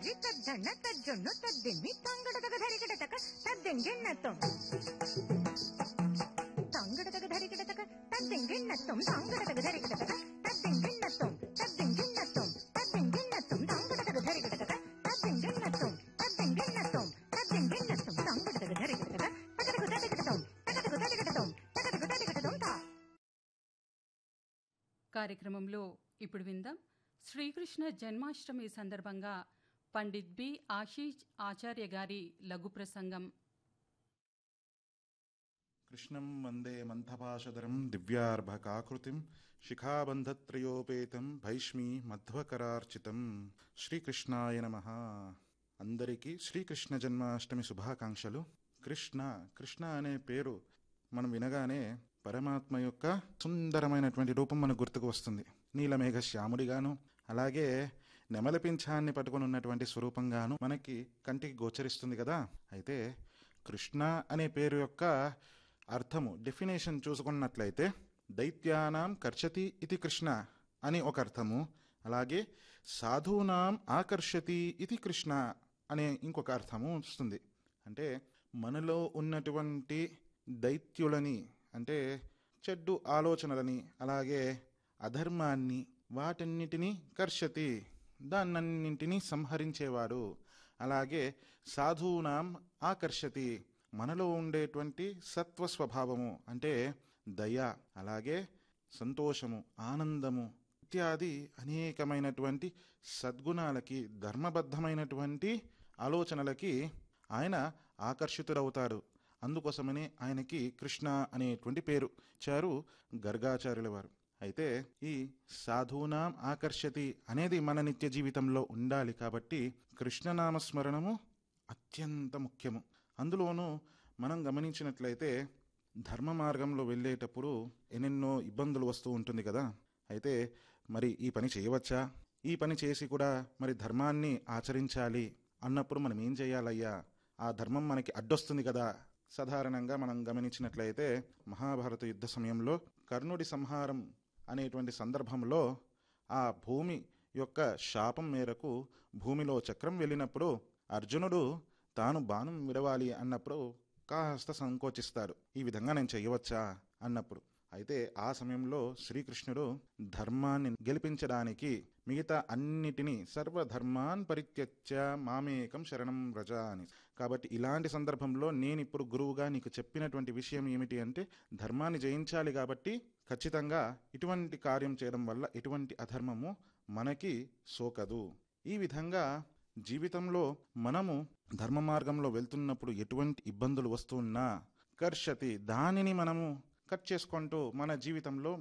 తదిమి తద్దಣ್ಣ తజ్జొన్ను తద్దిమ్మి తంగడదగ ధరిగడతక తద్దెంగెన్నత్తం తంగడదగ ధరిగడతక తద్దెంగెన్నత్తం తంగడదగ ధరిగడతక తద్దెంగెన్నత్తం తద్దెంగెన్నత్తం తద్దెంగెన్నత్తం తంగడదగ ధరిగడతక తద్దెంగెన్నత్తం తద్దెంగెన్నత్తం తద్దెంగెన్నత్తం తంగడదగ ధరిగడతక తగదగ తదిగడతం తగదగ తదిగడతం తగదగ తదిగడతం తా కార్యక్రమంలో ఇప్పుడు విందాం శ్రీకృష్ణ జన్మాష్టమి సందర్భంగా పండిత్ బి ఆశీష్ ఆచార్య గారి లఘు ప్రసంగం కృష్ణం వందే మంథపాశధరం దివ్యార్భకాకృతిం శిఖాబంధత్రయోపేతం భైష్మీ మధ్వకరార్చితం శ్రీకృష్ణాయ నమ అందరికీ శ్రీకృష్ణ జన్మాష్టమి శుభాకాంక్షలు కృష్ణ కృష్ణ అనే పేరు మనం వినగానే పరమాత్మ యొక్క సుందరమైనటువంటి రూపం మనకు గుర్తుకు వస్తుంది నీలమేఘ శ్యాముడిగాను అలాగే నెమలి పింఛాన్ని పట్టుకొని ఉన్నటువంటి స్వరూపంగాను మనకి కంటికి గోచరిస్తుంది కదా అయితే కృష్ణ అనే పేరు యొక్క అర్థము డెఫినేషన్ చూసుకున్నట్లయితే దైత్యానాం కర్షతి ఇది కృష్ణ అని ఒక అర్థము అలాగే సాధూనాం ఆకర్షతి ఇది కృష్ణ అనే ఇంకొక అర్థము వస్తుంది అంటే మనలో ఉన్నటువంటి దైత్యులని అంటే చెడ్డు ఆలోచనలని అలాగే అధర్మాన్ని వాటన్నిటినీ కర్షతి దాన్నన్నింటినీ సంహరించేవాడు అలాగే సాధూనాం ఆకర్షతి మనలో ఉండేటువంటి సత్వ స్వభావము అంటే దయ అలాగే సంతోషము ఆనందము ఇత్యాది అనేకమైనటువంటి సద్గుణాలకి ధర్మబద్ధమైనటువంటి ఆలోచనలకి ఆయన ఆకర్షితుడవుతాడు అందుకోసమనే ఆయనకి కృష్ణ అనేటువంటి పేరు చారు గర్గాచార్యుల వారు అయితే ఈ సాధూనాం ఆకర్షతి అనేది మన నిత్య జీవితంలో ఉండాలి కాబట్టి కృష్ణనామ స్మరణము అత్యంత ముఖ్యము అందులోనూ మనం గమనించినట్లయితే ధర్మ మార్గంలో వెళ్ళేటప్పుడు ఎన్నెన్నో ఇబ్బందులు వస్తూ ఉంటుంది కదా అయితే మరి ఈ పని చేయవచ్చా ఈ పని చేసి కూడా మరి ధర్మాన్ని ఆచరించాలి అన్నప్పుడు మనం ఏం చేయాలయ్యా ఆ ధర్మం మనకి అడ్డొస్తుంది కదా సాధారణంగా మనం గమనించినట్లయితే మహాభారత యుద్ధ సమయంలో కర్ణుడి సంహారం అనేటువంటి సందర్భంలో ఆ భూమి యొక్క శాపం మేరకు భూమిలో చక్రం వెళ్ళినప్పుడు అర్జునుడు తాను బాణం విడవాలి అన్నప్పుడు కాస్త సంకోచిస్తాడు ఈ విధంగా నేను చెయ్యవచ్చా అన్నప్పుడు అయితే ఆ సమయంలో శ్రీకృష్ణుడు ధర్మాన్ని గెలిపించడానికి మిగతా అన్నిటినీ సర్వధర్మాన్ పరిత్యజ్య మామేకం శరణం వ్రజ అని కాబట్టి ఇలాంటి సందర్భంలో నేను ఇప్పుడు గురువుగా నీకు చెప్పినటువంటి విషయం ఏమిటి అంటే ధర్మాన్ని జయించాలి కాబట్టి ఖచ్చితంగా ఇటువంటి కార్యం చేయడం వల్ల ఎటువంటి అధర్మము మనకి సోకదు ఈ విధంగా జీవితంలో మనము ధర్మ మార్గంలో వెళ్తున్నప్పుడు ఎటువంటి ఇబ్బందులు వస్తున్నా కర్షతి దానిని మనము కట్ చేసుకుంటూ మన జీవితంలో